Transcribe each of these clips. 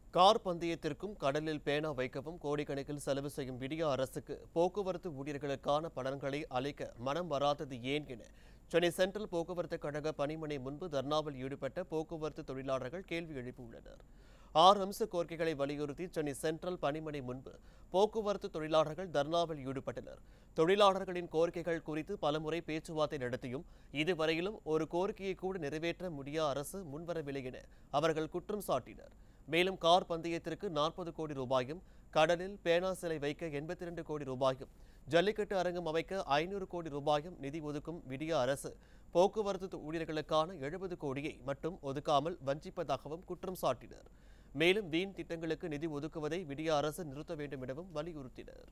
Car பந்தயத்திற்கும் கடலில் பேனா வைக்கவும் கோடிக்கணக்கில் செலவு செய்யும் விடிய அரசுக்கு போக்குவரத்து ஊழியர்களுக்கான பலன்களை அளிக்க மனம் வராதது ஏன் என சென்னை சென்ட்ரல் போக்குவரத்து கழக பணிமனை முன்பு தர்ணாவில் ஈடுபட்ட போக்குவரத்து தொழிலாளர்கள் கேள்வி எழுப்பியுள்ளனர் ஆறு அம்ச கோரிக்கைகளை வலியுறுத்தி சென்னை சென்ட்ரல் பணிமனை முன்பு போக்குவரத்து தொழிலாளர்கள் தர்ணாவில் ஈடுபட்டனர் தொழிலாளர்களின் கோரிக்கைகள் குறித்து பலமுறை பேச்சுவார்த்தை நடத்தியும் இதுவரையிலும் ஒரு கோரிக்கையை கூட நிறைவேற்ற முடியா அரசு முன்வரவில்லை என அவர்கள் குற்றம் சாட்டினர் மேலும் கார் பந்தயத்திற்கு நாற்பது கோடி ரூபாயும் கடலில் பேனா சிலை வைக்க எண்பத்தி இரண்டு கோடி ரூபாயும் ஜல்லிக்கட்டு அரங்கம் அமைக்க ஐநூறு கோடி ரூபாயும் நிதி ஒதுக்கும் விடிய அரசு போக்குவரத்து ஊழியர்களுக்கான எழுபது கோடியை மட்டும் ஒதுக்காமல் வஞ்சிப்பதாகவும் குற்றம் சாட்டினர் மேலும் வீண் திட்டங்களுக்கு நிதி ஒதுக்குவதை விடிய அரசு நிறுத்த வேண்டும் எனவும் வலியுறுத்தினர்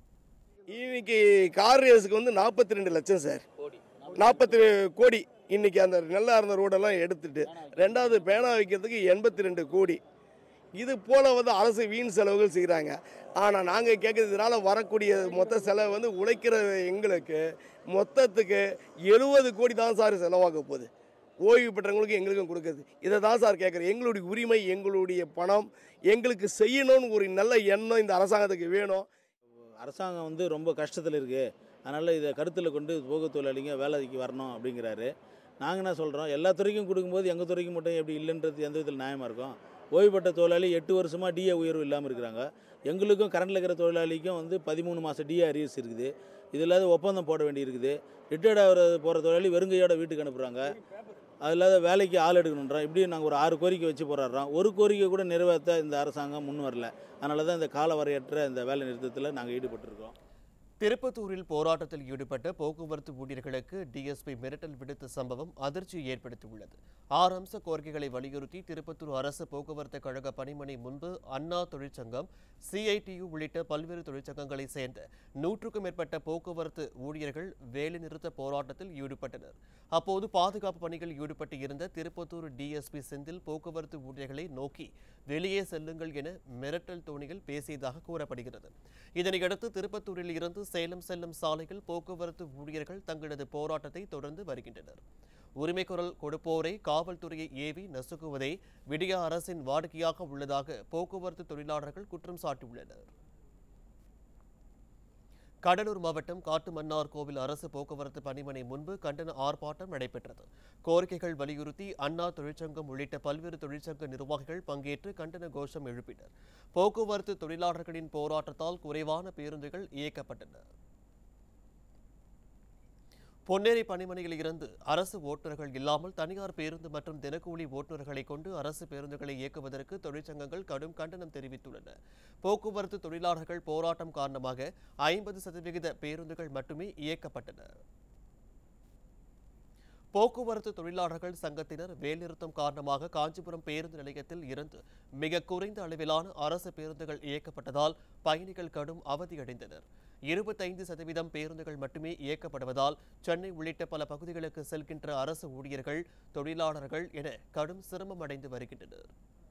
இன்னைக்கு கார் ரேஸுக்கு வந்து நாற்பத்தி ரெண்டு லட்சம் சார் நாற்பத்தி கோடி இன்னைக்கு அந்த நல்லா இருந்த ரோடெல்லாம் எடுத்துட்டு ரெண்டாவது பேனா வைக்கிறதுக்கு எண்பத்தி ரெண்டு கோடி இது போல வந்து அரசு வீண் செலவுகள் செய்கிறாங்க ஆனால் நாங்கள் கேட்கறதுனால வரக்கூடிய மொத்த செலவு வந்து உழைக்கிற எங்களுக்கு மொத்தத்துக்கு எழுபது கோடி தான் சார் செலவாக போகுது ஓய்வு பெற்றவங்களுக்கு எங்களுக்கும் கொடுக்குறது இதை தான் சார் கேட்குறேன் எங்களுடைய உரிமை எங்களுடைய பணம் எங்களுக்கு செய்யணும்னு ஒரு நல்ல எண்ணம் இந்த அரசாங்கத்துக்கு வேணும் அரசாங்கம் வந்து ரொம்ப கஷ்டத்தில் இருக்குது அதனால் இதை கருத்தில் கொண்டு போக தொழிலாளிங்க வேலைக்கு வரணும் அப்படிங்கிறாரு நாங்கள் என்ன சொல்கிறோம் எல்லா துறைக்கும் கொடுக்கும்போது எங்கள் துறைக்கு மட்டும் எப்படி இல்லைன்றது எந்த விதத்தில் நியாயமாக இருக்கும் ஓய்வு பெற்ற தொழிலாளி எட்டு வருஷமாக டிஏ உயர்வு இல்லாமல் இருக்கிறாங்க எங்களுக்கும் கரண்டில் இருக்கிற தொழிலாளிக்கும் வந்து பதிமூணு மாதம் டிஏ அரியர்ஸ் இருக்குது இது இல்லாத ஒப்பந்தம் போட வேண்டி இருக்குது ரிட்டையர்ட் ஆகிற போகிற தொழிலாளி வெறுங்கையோட வீட்டுக்கு அனுப்புகிறாங்க அது இல்லாத வேலைக்கு ஆள் எடுக்கணுன்றோம் இப்படி நாங்கள் ஒரு ஆறு கோரிக்கை வச்சு போராடுறோம் ஒரு கோரிக்கை கூட நிறைவேற்ற இந்த அரசாங்கம் முன் வரல அதனால தான் இந்த கால வரையற்ற இந்த வேலை நிறுத்தத்தில் நாங்கள் ஈடுபட்டிருக்கோம் திருப்பத்தூரில் போராட்டத்தில் ஈடுபட்ட போக்குவரத்து ஊழியர்களுக்கு டிஎஸ்பி மிரட்டல் விடுத்த சம்பவம் அதிர்ச்சியை ஏற்படுத்தியுள்ளது ஆறு அம்ச கோரிக்கைகளை வலியுறுத்தி திருப்பத்தூர் அரசு போக்குவரத்து கழக பணிமனை முன்பு அண்ணா தொழிற்சங்கம் சிஐடியு உள்ளிட்ட பல்வேறு தொழிற்சங்கங்களைச் சேர்ந்த நூற்றுக்கும் மேற்பட்ட போக்குவரத்து ஊழியர்கள் வேலைநிறுத்த போராட்டத்தில் ஈடுபட்டனர் அப்போது பாதுகாப்பு பணிகளில் ஈடுபட்டு இருந்த திருப்பத்தூர் டிஎஸ்பி செந்தில் போக்குவரத்து ஊழியர்களை நோக்கி வெளியே செல்லுங்கள் என மிரட்டல் தோணிகள் பேசியதாக கூறப்படுகிறது இதனையடுத்து திருப்பத்தூரில் இருந்து சேலம் செல்லும் சாலையில் போக்குவரத்து ஊழியர்கள் தங்களது போராட்டத்தை தொடர்ந்து வருகின்றனர் உரிமை குரல் கொடுப்போரை காவல்துறையை ஏவி நசுக்குவதே விடிய அரசின் வாடிக்கையாக உள்ளதாக போக்குவரத்து தொழிலாளர்கள் குற்றம் சாட்டியுள்ளனர் கடலூர் மாவட்டம் காட்டுமன்னார் கோவில் அரசு போக்குவரத்து பணிமனை முன்பு கண்டன ஆர்ப்பாட்டம் நடைபெற்றது கோரிக்கைகள் வலியுறுத்தி அண்ணா தொழிற்சங்கம் உள்ளிட்ட பல்வேறு தொழிற்சங்க நிர்வாகிகள் பங்கேற்று கண்டன கோஷம் எழுப்பினர் போக்குவரத்து தொழிலாளர்களின் போராட்டத்தால் குறைவான பேருந்துகள் இயக்கப்பட்டன பொன்னேரி பணிமனையில் இருந்து அரசு ஓட்டுநர்கள் இல்லாமல் தனியார் பேருந்து மற்றும் தினக்கூலி ஓட்டுநர்களை கொண்டு அரசு பேருந்துகளை இயக்குவதற்கு தொழிற்சங்கங்கள் கடும் கண்டனம் தெரிவித்துள்ளன போக்குவரத்து தொழிலாளர்கள் போராட்டம் காரணமாக ஐம்பது சதவிகித பேருந்துகள் மட்டுமே இயக்கப்பட்டன போக்குவரத்து தொழிலாளர்கள் சங்கத்தினர் வேலைநிறுத்தம் காரணமாக காஞ்சிபுரம் பேருந்து நிலையத்தில் இருந்து மிக குறைந்த அளவிலான அரசு பேருந்துகள் இயக்கப்பட்டதால் பயணிகள் கடும் அவதியடைந்தனர் இருபத்தைந்து சதவீதம் பேருந்துகள் மட்டுமே இயக்கப்படுவதால் சென்னை உள்ளிட்ட பல பகுதிகளுக்கு செல்கின்ற அரசு ஊழியர்கள் தொழிலாளர்கள் என கடும் சிரமம் அடைந்து வருகின்றனர்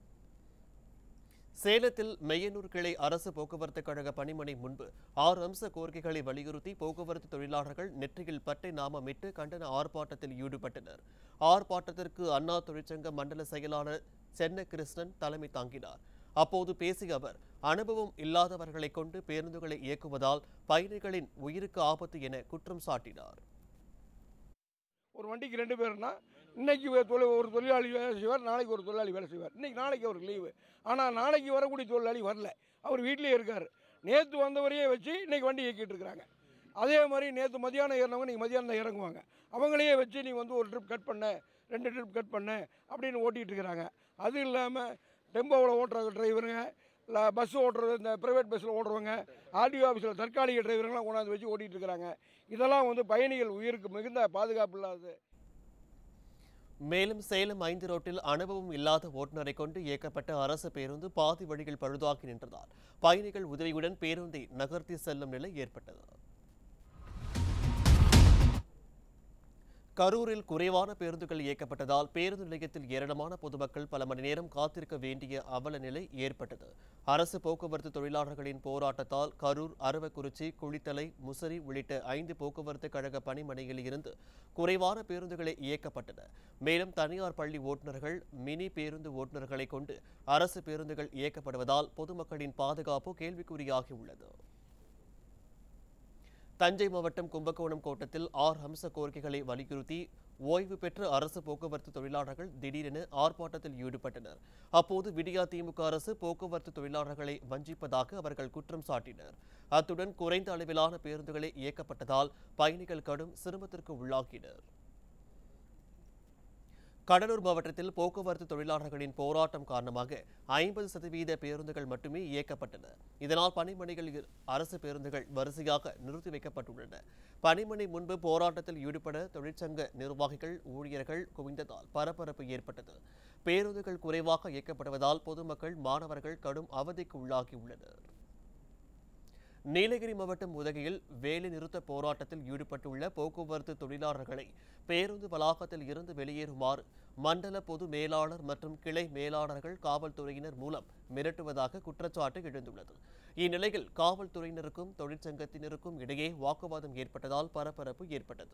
சேலத்தில் மெய்யனூர் கிளை அரசு போக்குவரத்து கழக பணிமனை முன்பு ஆறு அம்ச கோரிக்கைகளை வலியுறுத்தி போக்குவரத்து தொழிலாளர்கள் நெற்றியில் பட்டை நாமமிட்டு கண்டன ஆர்ப்பாட்டத்தில் ஈடுபட்டனர் ஆர்ப்பாட்டத்திற்கு அண்ணா தொழிற்சங்க மண்டல செயலாளர் சென்ன கிருஷ்ணன் தலைமை தாங்கினார் அப்போது பேசிய அவர் அனுபவம் இல்லாதவர்களை கொண்டு பேருந்துகளை இயக்குவதால் பயணிகளின் உயிருக்கு ஆபத்து என குற்றம் சாட்டினார் ஒரு வண்டிக்கு ரெண்டு பேர்னா இன்னைக்கு ஒரு தொழில் ஒரு தொழிலாளி வேலை செய்வார் நாளைக்கு ஒரு தொழிலாளி வேலை செய்வார் இன்னைக்கு நாளைக்கு அவருக்கு லீவு ஆனால் நாளைக்கு வரக்கூடிய தொழிலாளி வரல அவர் வீட்டிலேயே இருக்கார் நேற்று வந்தவரையே வச்சு இன்னைக்கு வண்டி இயக்கிட்டு இருக்கிறாங்க அதே மாதிரி நேற்று மதியானம் ஏறினவங்க நீங்கள் மதியானம் தான் இறங்குவாங்க அவங்களையே வச்சு நீ வந்து ஒரு ட்ரிப் கட் பண்ண ரெண்டு ட்ரிப் கட் பண்ண அப்படின்னு ஓட்டிகிட்டு இருக்கிறாங்க அது இல்லாமல் டெம்போவில் ஓட்டுற டிரைவருங்க இல்லை பஸ் ஓட்டுறது இந்த ப்ரைவேட் பஸ்ஸில் ஓட்டுறவங்க ஆர்டிஓ ஆஃபீஸில் தற்காலிக டிரைவருங்களாம் கொண்டாந்து வச்சு ஓட்டிகிட்டு இருக்கிறாங்க இதெல்லாம் வந்து பயணிகள் உயிருக்கு மிகுந்த பாதுகாப்பு இல்லாதது மேலும் சேலம் ஐந்து ரோட்டில் அனுபவம் இல்லாத ஓட்டுநரை கொண்டு இயக்கப்பட்ட அரசு பேருந்து பாதி வழியில் பழுதாகி நின்றதால் பயணிகள் உதவியுடன் பேருந்தை நகர்த்தி செல்லும் நிலை ஏற்பட்டது கரூரில் குறைவான பேருந்துகள் இயக்கப்பட்டதால் பேருந்து நிலையத்தில் ஏராளமான பொதுமக்கள் பல மணி நேரம் காத்திருக்க வேண்டிய அவல நிலை ஏற்பட்டது அரசு போக்குவரத்து தொழிலாளர்களின் போராட்டத்தால் கரூர் அரவக்குறிச்சி குளித்தலை முசிறி உள்ளிட்ட ஐந்து போக்குவரத்து கழக பணிமனையில் இருந்து குறைவான பேருந்துகளை இயக்கப்பட்டன மேலும் தனியார் பள்ளி ஓட்டுநர்கள் மினி பேருந்து ஓட்டுநர்களை கொண்டு அரசு பேருந்துகள் இயக்கப்படுவதால் பொதுமக்களின் பாதுகாப்பு கேள்விக்குறியாகியுள்ளது தஞ்சை மாவட்டம் கும்பகோணம் கோட்டத்தில் ஆறு அம்ச கோரிக்கைகளை வலியுறுத்தி ஓய்வு பெற்ற அரசு போக்குவரத்து தொழிலாளர்கள் திடீரென ஆர்ப்பாட்டத்தில் ஈடுபட்டனர் அப்போது விடியா திமுக அரசு போக்குவரத்து தொழிலாளர்களை வஞ்சிப்பதாக அவர்கள் குற்றம் சாட்டினர் அத்துடன் குறைந்த அளவிலான பேருந்துகளே இயக்கப்பட்டதால் பயணிகள் கடும் சிரமத்திற்கு உள்ளாகினர் கடலூர் மாவட்டத்தில் போக்குவரத்து தொழிலாளர்களின் போராட்டம் காரணமாக ஐம்பது சதவீத பேருந்துகள் மட்டுமே இயக்கப்பட்டன இதனால் பணிமனைகள் இரு- அரசு பேருந்துகள் வரிசையாக நிறுத்தி வைக்கப்பட்டுள்ளன பணிமனை முன்பு போராட்டத்தில் ஈடுபட தொழிற்சங்க நிர்வாகிகள் ஊழியர்கள் குவிந்ததால் பரபரப்பு ஏற்பட்டது பேருந்துகள் குறைவாக இயக்கப்படுவதால் பொதுமக்கள் மாணவர்கள் கடும் அவதிக்கு உள்ளாகியுள்ளனர் நீலகிரி மாவட்டம் உதகையில் வேலை நிறுத்த போராட்டத்தில் ஈடுபட்டுள்ள போக்குவரத்து தொழிலாளர்களை பேருந்து வளாகத்தில் இருந்து வெளியேறுமாறு மண்டல பொது மேலாளர் மற்றும் கிளை மேலாளர்கள் காவல்துறையினர் மூலம் மிரட்டுவதாக குற்றச்சாட்டு எழுந்துள்ளது இந்நிலையில் காவல்துறையினருக்கும் தொழிற்சங்கத்தினருக்கும் இடையே வாக்குவாதம் ஏற்பட்டதால் பரபரப்பு ஏற்பட்டது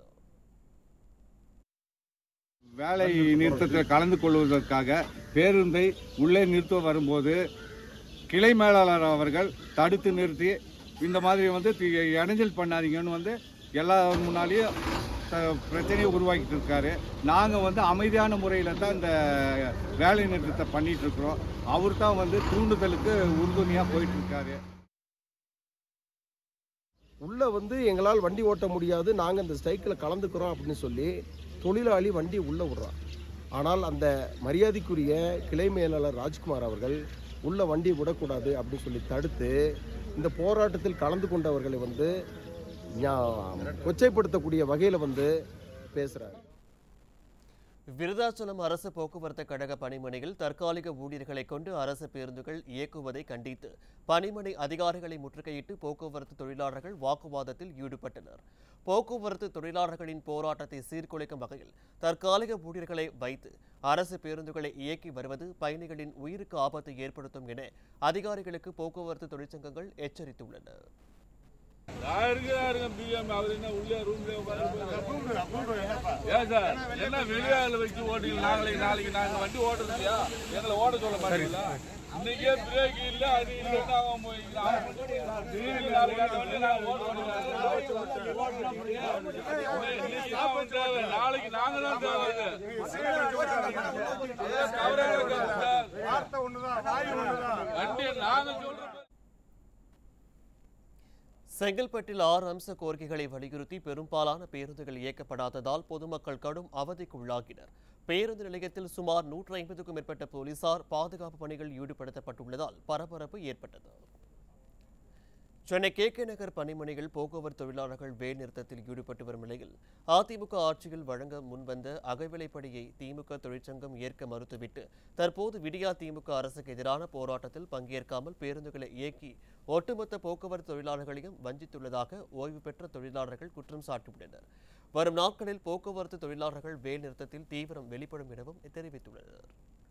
வேலை நிறுத்தத்தில் கலந்து கொள்வதற்காக பேருந்தை உள்ளே நிறுத்த வரும்போது கிளை மேலாளர் அவர்கள் தடுத்து நிறுத்தி இந்த மாதிரி வந்து தி- இடைஞ்சல் பண்ணாதீங்கன்னு வந்து எல்லா முன்னாலேயும் த- பிரச்சனையை உருவாக்கிட்டு இருக்காரு நாங்கள் வந்து அமைதியான முறையில் தான் இந்த வேலை நிறுத்தத்தை பண்ணிட்டு இருக்கிறோம் அவர் தான் வந்து தூண்டுதலுக்கு உறுதுணையாக போயிட்டு இருக்காரு உள்ளே வந்து எங்களால் வண்டி ஓட்ட முடியாது நாங்கள் இந்த ஸ்ட்ரைக்கில் கலந்துக்கிறோம் அப்படின்னு சொல்லி தொழிலாளி வண்டி உள்ளே விடுறான் ஆனால் அந்த மரியாதைக்குரிய கிளை மேலாளர் ராஜ்குமார் அவர்கள் உள்ள வண்டி விடக்கூடாது அப்படின்னு சொல்லி தடுத்து இந்த போராட்டத்தில் கலந்து கொண்டவர்களை வந்து ஞா- கொச்சைப்படுத்தக்கூடிய வகையில் வந்து பேசுகிறார் விருதாச்சலம் அரசு போக்குவரத்து கழக பணிமனையில் தற்காலிக ஊழியர்களை கொண்டு அரசு பேருந்துகள் இயக்குவதை கண்டித்து பணிமனை அதிகாரிகளை முற்றுகையிட்டு போக்குவரத்து தொழிலாளர்கள் வாக்குவாதத்தில் ஈடுபட்டனர் போக்குவரத்து தொழிலாளர்களின் போராட்டத்தை சீர்குலைக்கும் வகையில் தற்காலிக ஊழியர்களை வைத்து அரசு பேருந்துகளை இயக்கி வருவது பயணிகளின் உயிருக்கு ஆபத்தை ஏற்படுத்தும் என அதிகாரிகளுக்கு போக்குவரத்து தொழிற்சங்கங்கள் எச்சரித்துள்ளன யாருக்கு யாருங்க பிஎம் அவர் என்ன உள்ளே ரூம்ல ஏன் சார் என்ன வெளியால வச்சு ஓட்டுங்க நாளைக்கு நாளைக்கு நாங்க வண்டி ஓட்டுறதுயா எங்களை ஓட்ட சொல்ல மாட்டீங்களா இன்னைக்கே பிரேக் இல்ல அது இல்லைன்னா அவன் போய் திடீர்னு நாளைக்கு அந்த வண்டி நாங்க ஓட்டுவோம். இன்னைக்கு தான் அவன் தேவை. நாளைக்கு நாங்க தான் தேவை அது தவறான கருத்து சார். வண்டி நாங்க சொல்றோம் செங்கல்பட்டில் ஆறு அம்ச கோரிக்கைகளை வலியுறுத்தி பெரும்பாலான பேருந்துகள் இயக்கப்படாததால் பொதுமக்கள் கடும் அவதிக்கு உள்ளாகினர் பேருந்து நிலையத்தில் சுமார் நூற்று ஐம்பதுக்கும் மேற்பட்ட போலீசார் பாதுகாப்பு பணிகள் ஈடுபடுத்தப்பட்டுள்ளதால் பரபரப்பு ஏற்பட்டது சென்னை கே கே நகர் பணிமனைகள் போக்குவரத்து தொழிலாளர்கள் வேலைநிறுத்தத்தில் ஈடுபட்டு வரும் நிலையில் அதிமுக ஆட்சியில் வழங்க முன்வந்த அகவிலைப்படியை திமுக தொழிற்சங்கம் ஏற்க மறுத்துவிட்டு தற்போது விடியா திமுக அரசுக்கு எதிரான போராட்டத்தில் பங்கேற்காமல் பேருந்துகளை இயக்கி ஒட்டுமொத்த போக்குவரத்து தொழிலாளர்களையும் வஞ்சித்துள்ளதாக ஓய்வு பெற்ற தொழிலாளர்கள் குற்றம் சாட்டியுள்ளனர் வரும் நாட்களில் போக்குவரத்து தொழிலாளர்கள் வேலைநிறுத்தத்தில் தீவிரம் வெளிப்படும் எனவும் தெரிவித்துள்ளனர்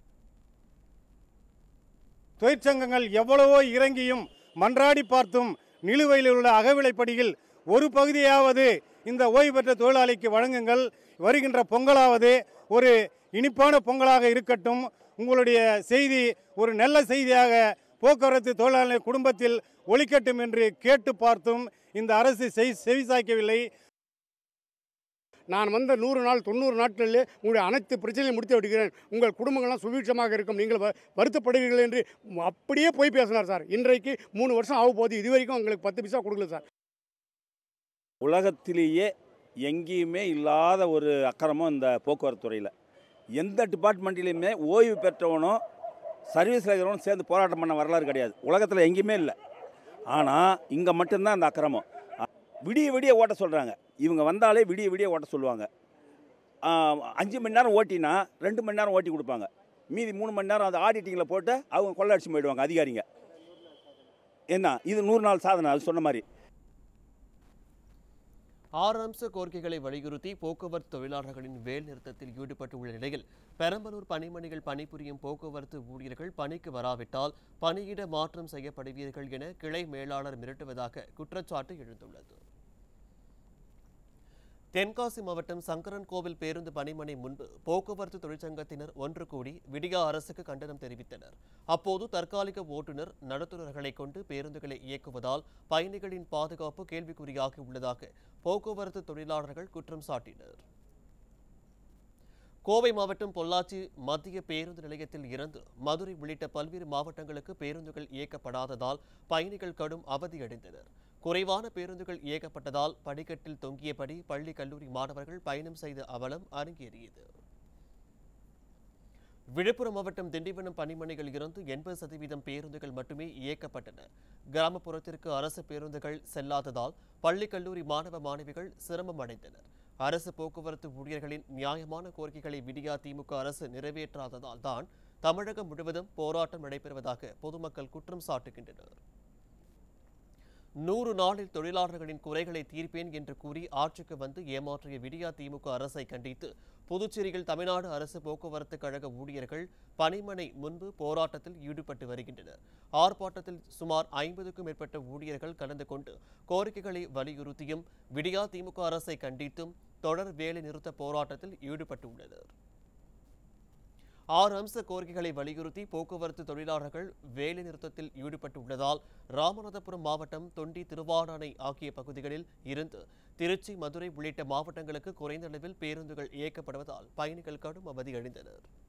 தொழிற்சங்கங்கள் எவ்வளவோ இறங்கியும் மன்றாடி பார்த்தும் நிலுவையில் உள்ள அகவிலைப்படியில் ஒரு பகுதியாவது இந்த ஓய்வு பெற்ற தொழிலாளிக்கு வழங்குங்கள் வருகின்ற பொங்கலாவது ஒரு இனிப்பான பொங்கலாக இருக்கட்டும் உங்களுடைய செய்தி ஒரு நல்ல செய்தியாக போக்குவரத்து தொழிலாளர் குடும்பத்தில் ஒழிக்கட்டும் என்று கேட்டு பார்த்தும் இந்த அரசு செய் செவிசாய்க்கவில்லை நான் வந்த நூறு நாள் தொண்ணூறு நாட்களிலே உங்களுடைய அனைத்து பிரச்சனையும் முடித்து விடுகிறேன் உங்கள் குடும்பங்கள்லாம் சுபீட்சமாக இருக்கும் நீங்கள் வ- வருத்தப்படுவீர்கள் என்று அப்படியே போய் பேசினார் சார் இன்றைக்கு மூணு வருஷம் ஆக போகுது இது வரைக்கும் எங்களுக்கு பத்து பைசா கொடுக்கல சார் உலகத்திலேயே எங்கேயுமே இல்லாத ஒரு அக்கறமும் இந்த போக்குவரத்து துறையில் எந்த டிபார்ட்மெண்ட்லேயுமே ஓய்வு பெற்றவனும் சர்வீஸில் இருக்கிறவனும் சேர்ந்து போராட்டம் பண்ண வரலாறு கிடையாது உலகத்தில் எங்கேயுமே இல்லை ஆனால் இங்கே மட்டும்தான் அந்த அக்கிரமம் அ- விடிய விடிய ஓட்ட சொல்கிறாங்க இவங்க வந்தாலே விடிய விடிய ஓட்ட சொல்லுவாங்க ஆ, அஞ்சு மணி நேரம் ஓட்டினா ரெண்டு மணி நேரம் ஓட்டி கொடுப்பாங்க மீதி மூணு மணி நேரம் அந்த ஆடிட்டிங்கில் போட்டு அவங்க கொள்ளடிச்சு போயிடுவாங்க அதிகாரிங்க என்ன இது நூறு நாள் சாதனை அது சொன்ன மாதிரி ஆறு அம்ச கோரிக்கைகளை வலியுறுத்தி போக்குவரத்து தொழிலாளர்களின் வேல் நிறுத்தத்தில் ஈடுபட்டுள்ள நிலையில் பெரம்பலூர் பணிமனைகள் பணிபுரியும் போக்குவரத்து ஊழியர்கள் பணிக்கு வராவிட்டால் பணியிட மாற்றம் செய்யப்படுவீர்கள் என கிளை மேலாளர் மிரட்டுவதாக குற்றச்சாட்டு எழுந்துள்ளது தென்காசி மாவட்டம் சங்கரன் கோவில் பேருந்து பணிமனை முன்பு போக்குவரத்து தொழிற்சங்கத்தினர் ஒன்று கூடி விடியா அரசுக்கு கண்டனம் தெரிவித்தனர் அப்போது தற்காலிக ஓட்டுநர் நடத்துனர்களை கொண்டு பேருந்துகளை இயக்குவதால் பயணிகளின் பாதுகாப்பு கேள்விக்குறியாகி உள்ளதாக போக்குவரத்து தொழிலாளர்கள் குற்றம் சாட்டினர் கோவை மாவட்டம் பொள்ளாச்சி மத்திய பேருந்து நிலையத்தில் இருந்து மதுரை உள்ளிட்ட பல்வேறு மாவட்டங்களுக்கு பேருந்துகள் இயக்கப்படாததால் பயணிகள் கடும் அவதியடைந்தனர் குறைவான பேருந்துகள் இயக்கப்பட்டதால் படிக்கட்டில் தொங்கியபடி பள்ளி கல்லூரி மாணவர்கள் பயணம் செய்த அவலம் அரங்கேறியது விழுப்புரம் மாவட்டம் திண்டிவனம் பணிமனையில் இருந்து எண்பது சதவீதம் பேருந்துகள் மட்டுமே இயக்கப்பட்டன கிராமப்புறத்திற்கு அரசு பேருந்துகள் செல்லாததால் பள்ளி கல்லூரி மாணவ மாணவிகள் சிரமம் அடைந்தனர் அரசு போக்குவரத்து ஊழியர்களின் நியாயமான கோரிக்கைகளை விடியா திமுக அரசு நிறைவேற்றாததால் தான் தமிழகம் முழுவதும் போராட்டம் நடைபெறுவதாக பொதுமக்கள் குற்றம் சாட்டுகின்றனர் நூறு நாளில் தொழிலாளர்களின் குறைகளை தீர்ப்பேன் என்று கூறி ஆட்சிக்கு வந்து ஏமாற்றிய விடியா திமுக அரசை கண்டித்து புதுச்சேரியில் தமிழ்நாடு அரசு போக்குவரத்து கழக ஊழியர்கள் பணிமனை முன்பு போராட்டத்தில் ஈடுபட்டு வருகின்றனர் ஆர்ப்பாட்டத்தில் சுமார் ஐம்பதுக்கும் மேற்பட்ட ஊழியர்கள் கலந்து கொண்டு கோரிக்கைகளை வலியுறுத்தியும் விடியா திமுக அரசை கண்டித்தும் தொடர் வேலை நிறுத்த போராட்டத்தில் ஈடுபட்டுள்ளனர் ஆறு அம்ச கோரிக்கைகளை வலியுறுத்தி போக்குவரத்து தொழிலாளர்கள் வேலை நிறுத்தத்தில் ஈடுபட்டுள்ளதால் ராமநாதபுரம் மாவட்டம் தொண்டி திருவாடானை ஆகிய பகுதிகளில் இருந்து திருச்சி மதுரை உள்ளிட்ட மாவட்டங்களுக்கு குறைந்த அளவில் பேருந்துகள் இயக்கப்படுவதால் பயணிகள் கடும் அவதியடைந்தனர்